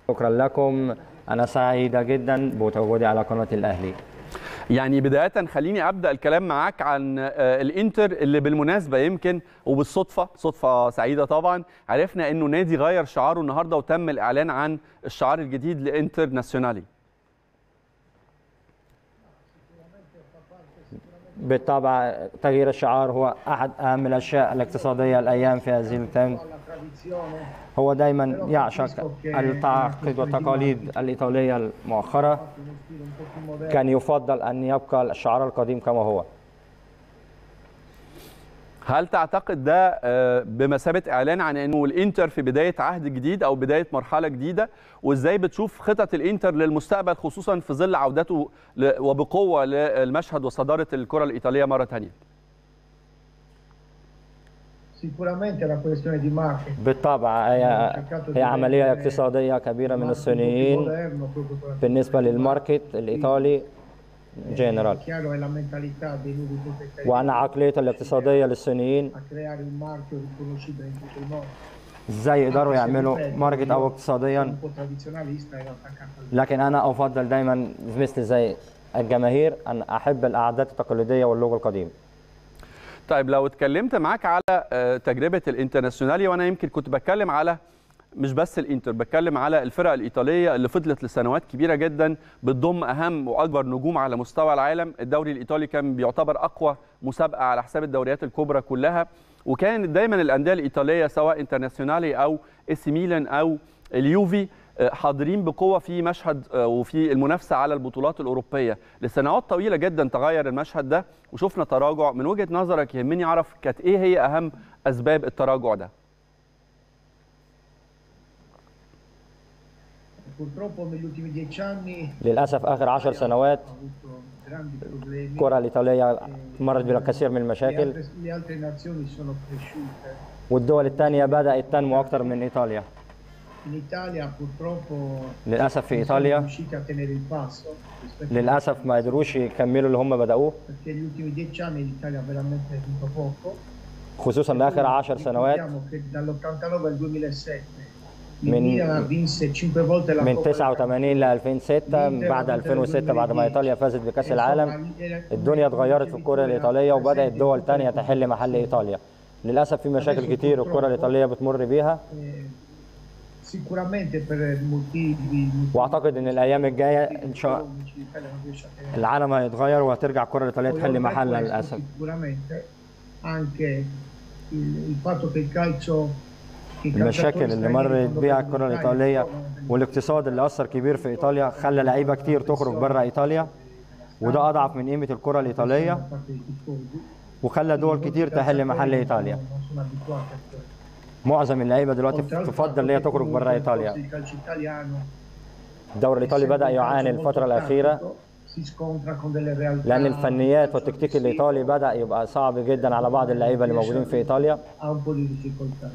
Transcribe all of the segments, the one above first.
شكرا لكم انا سعيده جدا بتواجدي على قناه الاهلي يعني بداية خليني أبدأ الكلام معاك عن آه، الإنتر اللي بالمناسبة يمكن وبالصدفة صدفة سعيدة طبعا عرفنا إنه نادي غير شعاره النهاردة وتم الإعلان عن الشعار الجديد لإنتر ناسيونالي بالطبع تغيير الشعار هو احد اهم الاشياء الاقتصاديه الايام في هذه التام هو دايما يعشق التعاقد والتقاليد الايطاليه المؤخره كان يفضل ان يبقى الشعار القديم كما هو هل تعتقد ده آه، بمثابة إعلان عن إنه الإنتر في بداية عهد جديد أو بداية مرحلة جديدة وإزاي بتشوف خطط الإنتر للمستقبل خصوصا في ظل عودته ل- وبقوة للمشهد وصدارة الكرة الإيطالية مرة تانية Sicuramente è una questione di marketing. بالطبع هي, هي عمليه اقتصاديه كبيره من الصينيين Moderno, proprio per la- بالنسبه للماركت الايطالي جنرال Chiaro è la mentalità dei nuovi proprietari وان عقليه الاقتصاديه للصينيين a creare un marchio riconoscibile in tutto il mondo. ازاي يقدروا يعملوا ماركت او Un eقتصاديا po' tradizionalista era attaccato al لكن انا افضل دايما مثل زي الجماهير ان احب الاعداد التقليديه واللوجو القديم طيب لو اتكلمت معاك على آه، تجربة الانترناسيونالي وأنا يمكن كنت بتكلم على مش بس الانتر بتكلم على الفرق الإيطالية اللي فضلت لسنوات كبيرة جدا بتضم أهم وأكبر نجوم على مستوى العالم الدوري الإيطالي كان بيعتبر أقوى مسابقة على حساب الدوريات الكبرى كلها وكانت دايما الأندية الإيطالية سواء انترناسيونالي أو اس ميلان أو اليوفي آه، حاضرين بقوة في مشهد آه، وفي المنافسة على البطولات الأوروبية لسنوات طويلة جدا تغير المشهد ده وشفنا تراجع من وجهة نظرك يهمني أعرف كانت إيه هي أهم أسباب التراجع ده Purtroppo negli ultimi dieci anni للاسف اخر عشر سنوات ha avuto grandi problemi. الكره الايطاليه مرت بالكثير من Le المشاكل altre, le altre nazioni sono cresciute. والدول الثانيه بدات تنمو اكثر من ايطاليا In Italia purtroppo للاسف في non siamo ايطاليا riusciti a tenere il passo rispetto للاسف ما قدروش يكملوا اللي هم بداوه perché negli ultimi dieci anni l'Italia ha veramente vinto poco. خصوصا لاخر عشر سنوات Ricordiamo che dall'89 al 2007 il من- Milan vinse 5 volte la من Coppa del 89 ل 2006 بعد 2006 بعد ما ايطاليا فازت بكاس العالم الدنيا اتغيرت في الكره الايطاليه وبدات دول تانية تحل محل ايطاليا للاسف في مشاكل كتير الكره الايطاليه بتمر بيها Eh, Sicuramente per motivi واعتقد ان الايام الجايه ان شاء economici l'Italia non riesce a tenere العالم هيتغير وهترجع الكره الايطاليه Poi, تحل oltre a محلها questo, للاسف Sicuramente anche il, il fatto che il calcio che i المشاكل calciatori اللي stranieri مرت quando بيها vengono in الكره Italia الايطاليه trovano delle والاقتصاد اللي اثر كبير في ايطاليا خلى لعيبه كتير تخرج بره ايطاليا وده اضعف من قيمه الكره الايطاليه da parte dei tifosi. وخلى دول كتير تحل محل ايطاليا Non sono abituati a questo. معظم اللعيبه دلوقتي Oltre al تفضل fatto ان هي che تخرج comunque بره il ايطاليا calcio italiano الدوري الايطالي بدا يعاني الفتره الاخيره si scontra con delle realtà لان الفنيات والتكتيك الايطالي بدا يبقى صعب جدا على بعض اللعيبه اللي موجودين في ايطاليا ha un po' di difficoltà.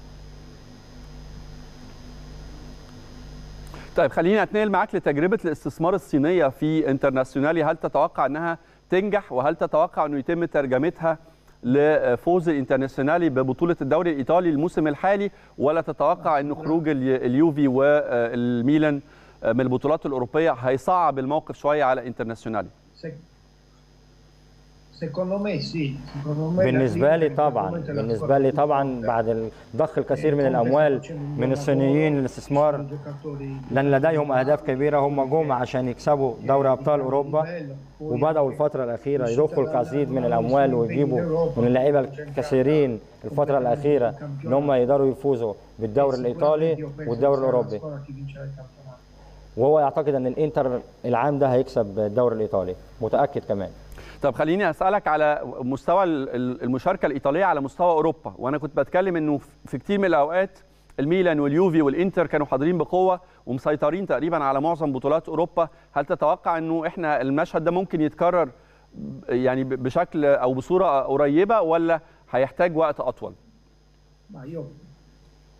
طيب خليني اتنقل معاك لتجربه الاستثمار الصينيه في انترناسيونالي هل تتوقع انها تنجح وهل تتوقع انه يتم ترجمتها لفوز الانترناسيونالي ببطوله الدوري الايطالي الموسم الحالي ولا تتوقع ان خروج الي- اليوفي والميلان من البطولات الاوروبيه هيصعب الموقف شويه على انترناسيونالي Se- Secondo me sì, secondo me بالنسبه لي la- طبعا la- بالنسبه لي طبعا بعد ضخ الكثير من الاموال من الصينيين للاستثمار giocatori لان لديهم اهداف كبيره هم جم عشان يكسبوا دوري ابطال اوروبا وبداوا الفتره الاخيره يضخوا الكثير من الاموال ويجيبوا من اللعيبه الكثيرين الفتره الاخيره ان هم يقدروا يفوزوا بالدوري الايطالي والدوري الاوروبي وهو يعتقد ان الانتر العام ده هيكسب الدوري الايطالي متاكد كمان طب خليني اسالك على مستوى ال- ال- المشاركه الايطاليه على مستوى اوروبا وانا كنت بتكلم انه في كتير من الاوقات الميلان واليوفي والانتر كانوا حاضرين بقوه ومسيطرين تقريبا على معظم بطولات اوروبا هل تتوقع انه احنا المشهد ده ممكن يتكرر ب- يعني ب- بشكل او بصوره قريبه ولا هيحتاج وقت اطول Ma io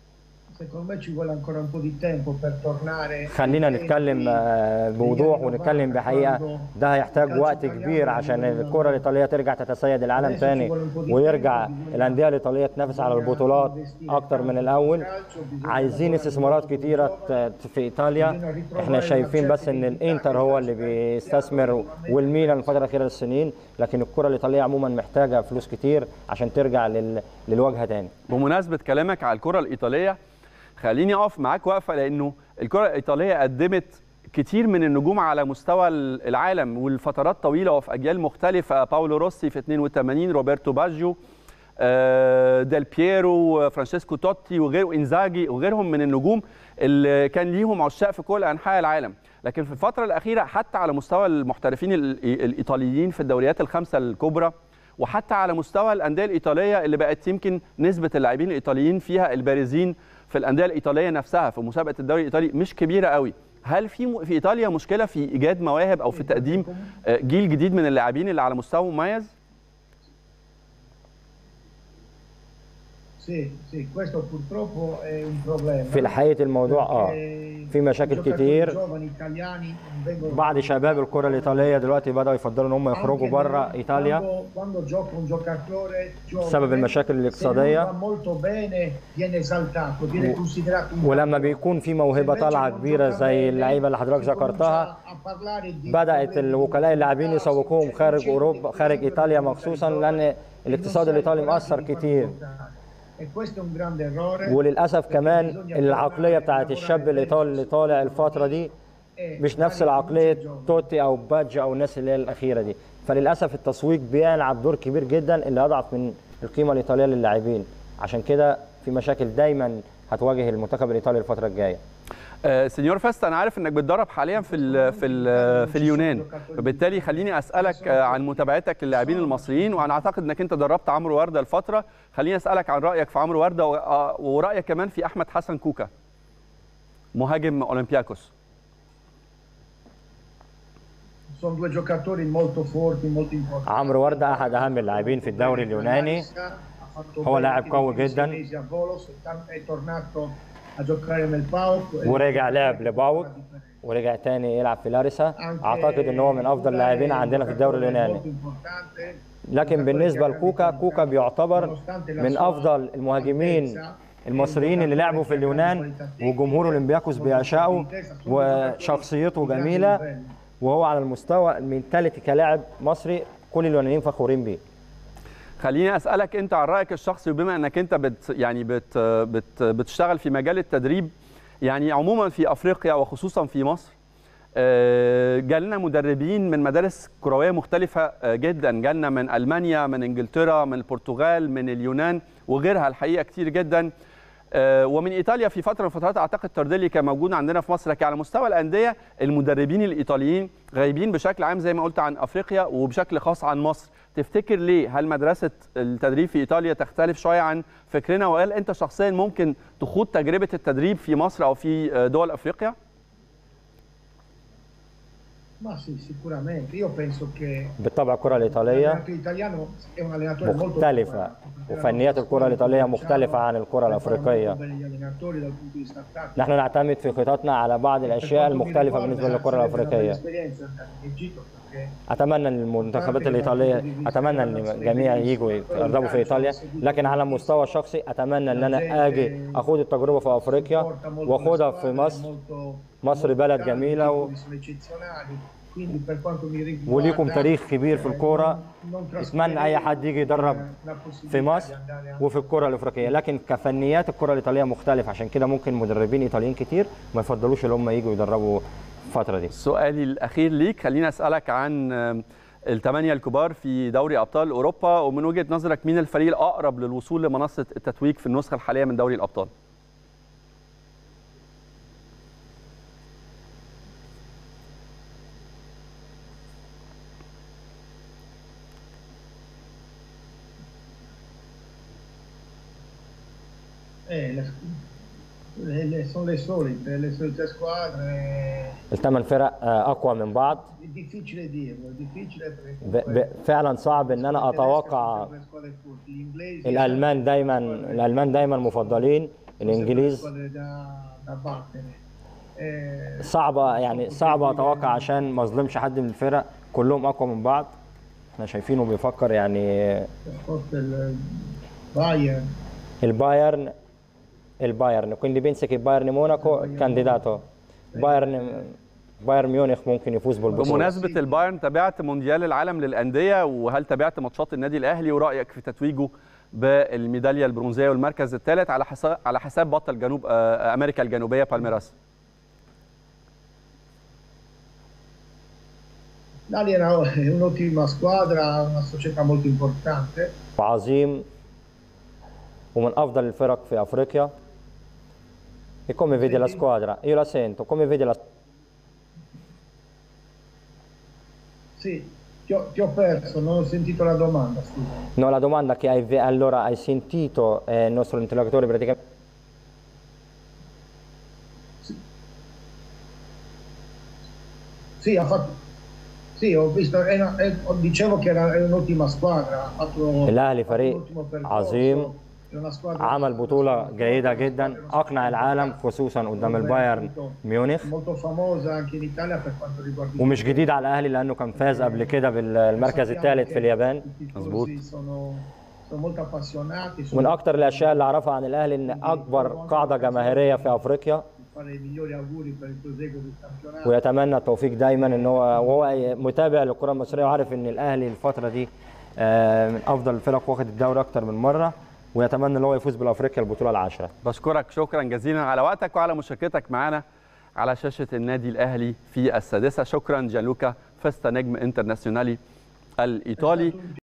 secondo me ci vuole ancora un po' di tempo per tornare خلينا نتكلم آه، بوضوح ونتكلم بحقيقه ده هيحتاج وقت كبير عشان الكره الايطاليه ترجع تتسيد العالم تاني ويرجع الانديه الايطاليه تنافس على البطولات اكتر من الاول عايزين استثمارات كتيره ت- في ايطاليا احنا شايفين بس ان الانتر هو اللي بيستثمر والميلان الفتره الاخيره للسنين لكن الكره الايطاليه عموما محتاجه فلوس كتير عشان ترجع لل- للواجهه تاني بمناسبه كلامك على الكره الايطاليه خليني اقف معاك وقفه لانه الكره الايطاليه قدمت كتير من النجوم على مستوى العالم والفترات طويله وفي اجيال مختلفه باولو روسي في 82 روبرتو باجيو آه، ديل بييرو فرانشيسكو توتي وغيره انزاجي وغيرهم من النجوم اللي كان ليهم عشاق في كل انحاء العالم لكن في الفتره الاخيره حتى على مستوى المحترفين ال- الايطاليين في الدوريات الخمسه الكبرى وحتى على مستوى الانديه الايطاليه اللي بقت يمكن نسبه اللاعبين الايطاليين فيها البارزين في الانديه الايطاليه نفسها في مسابقه الدوري الايطالي مش كبيره قوي هل في م- في ايطاليا مشكله في ايجاد مواهب او في تقديم آه، جيل جديد من اللاعبين اللي على مستوى مميز Sì, sì, questo purtroppo è un problema. في الحقيقه الموضوع اه perché في مشاكل i giocatori كتير. giovani italiani non vengono بعض شباب الكره الايطاليه دلوقتي بداوا يفضلوا ان هم يخرجوا anche بره quando- ايطاليا Quando gioca un giocatore giovane, بسبب المشاكل se الاقتصاديه lui va molto bene viene esaltato, viene considerato un ولما بيكون في موهبه طالعه كبيره زي اللعيبه اللي حضرتك ذكرتها بدات الوكلاء اللاعبين يسوقوهم خارج اوروبا خارج ايطاليا مخصوصا لان الاقتصاد الايطالي مأثر كتير وللاسف كمان العقليه بتاعت الشاب الايطالي اللي طالع الفتره دي مش نفس العقليه توتي او باجي او الناس اللي هي الاخيره دي فللاسف التسويق بيلعب دور كبير جدا اللي اضعف من القيمه الايطاليه للاعبين عشان كده في مشاكل دايما هتواجه المنتخب الايطالي الفتره الجايه آه، سينيور فاست انا عارف انك بتدرب حاليا في ال في ال في اليونان فبالتالي خليني اسالك آه، عن متابعتك للاعبين المصريين وانا اعتقد انك انت دربت عمرو ورده لفتره خليني اسالك عن رايك في عمرو ورده و- آه، ورايك كمان في احمد حسن كوكا مهاجم اولمبياكوس Sono due giocatori molto forti, molto importanti. عمرو ورده احد اهم اللاعبين في الدوري اليوناني هو لاعب قوي جدا. è tornato a giocare nel PAOK ورجع لعب لباوك ورجع تاني يلعب في لاريسا اعتقد ان هو من افضل اللاعبين عندنا في الدوري اليوناني لكن بالنسبه لكوكا كوكا بيعتبر من افضل المهاجمين المصريين اللي لعبوا في اليونان وجمهور اولمبياكوس بيعشقه وشخصيته جميله وهو على المستوى المينتاليتي كلاعب مصري كل اليونانيين فخورين بيه خليني اسالك انت عن رايك الشخصي وبما انك انت بت يعني بت بت بتشتغل في مجال التدريب يعني عموما في افريقيا وخصوصا في مصر آه، جالنا مدربين من مدارس كرويه مختلفه آه، جدا جالنا من المانيا من انجلترا من البرتغال من اليونان وغيرها الحقيقه كتير جدا آه، ومن ايطاليا في فتره من الفترات اعتقد تردلي كان موجود عندنا في مصر لكن على مستوى الانديه المدربين الايطاليين غايبين بشكل عام زي ما قلت عن افريقيا وبشكل خاص عن مصر تفتكر ليه هل مدرسه التدريب في ايطاليا تختلف شويه عن فكرنا وهل انت شخصيا ممكن تخوض تجربه التدريب في مصر او في آه، دول افريقيا Ma sì, sicuramente. Io penso che بالطبع الكره الايطاليه l'allenatore italiano è un allenatore molto مختلفه وفنيات الكره الايطاليه مختلفه عن الكره الافريقيه نحن نعتمد في خططنا على بعض الاشياء المختلفه بالنسبه للكره الافريقيه اتمنى ان المنتخبات الايطاليه اتمنى ان الجميع يجوا يرغبوا في ايطاليا لكن على المستوى الشخصي اتمنى ان انا اجي اخوض التجربه في افريقيا واخوضها في مصر مصر بلد جميله و... وليكم تاريخ كبير في الكوره اتمنى اي حد يجي يدرب في مصر وفي الكره الافريقيه لكن كفنيات الكره الايطاليه مختلف عشان كده ممكن مدربين ايطاليين كتير ما يفضلوش ان هم يجوا يدربوا الفتره دي سؤالي الاخير ليك خليني اسالك عن آم، الثمانيه الكبار في دوري ابطال اوروبا ومن وجهه نظرك مين الفريق الاقرب للوصول لمنصه التتويج في النسخه الحاليه من دوري الابطال Eh, le, le- le- sono le solite, le solite squadre. الثمان فرق آه، اقوى من بعض È difficile dirlo, è difficile perché ب... ب... فعلا صعب ان انا اتوقع le squadre forti, gli inglesi الالمان دايما الالمان دايما مفضلين الانجليز squadre da, da battere. Eh, صعبه يعني صعبه اتوقع عشان ما اظلمش حد من الفرق كلهم اقوى من بعض احنا شايفينه بيفكر يعني forse il Bayern, البايرن البايرن quindi pensi che Bayern Monaco candidato بايرن بايرن ميونخ ممكن يفوز بالبطوله بمناسبه البايرن تابعت مونديال العالم للانديه وهل تابعت ماتشات النادي الاهلي ورايك في تتويجه بالميداليه البرونزيه والمركز الثالث على حساب على حساب بطل جنوب آه، امريكا الجنوبيه بالميراس l'Ali era un'ottima squadra, una società molto importante. وعظيم ومن افضل الفرق في افريقيا e come vede la squadra io la sento come vede la Sì, ti ho, ti ho perso, non ho sentito la domanda, scusa. no la domanda che hai ve- allora hai sentito eh, il nostro interlocutore praticamente Sì, ha fatto... Sì, ho visto, è una- è- dicevo che era, è un'ottima squadra, ha fatto, الأهلي ha fatto فريق un ottimo percorso, عظيم è una squadra- عمل بطولة جيدة جدا أقنع العالم خصوصا قدام البايرن ميونخ molto famosa anche in Italia per quanto riguarda i ومش جديد على الأهلي لأنه كان فاز قبل كده بالمركز الثالث في اليابان I tifosi مظبوط. sono, sono molto appassionati, sono من أكتر الأشياء اللي أعرفها عن الأهلي إن أكبر قاعدة جماهيرية في أفريقيا fare i migliori auguri per il proseguo del campionato. ويتمنى التوفيق دايما ان هو وهو متابع للكره المصريه وعارف ان الاهلي الفتره دي آه، من افضل الفرق واخد الدوري اكتر من مره ويتمنى ان هو يفوز بالافريقيا البطوله العاشره بشكرك شكرا جزيلا على وقتك وعلى مشاركتك معنا على شاشه النادي الاهلي في السادسه شكرا جانلوكا فيستا نجم انترناسيونالي الايطالي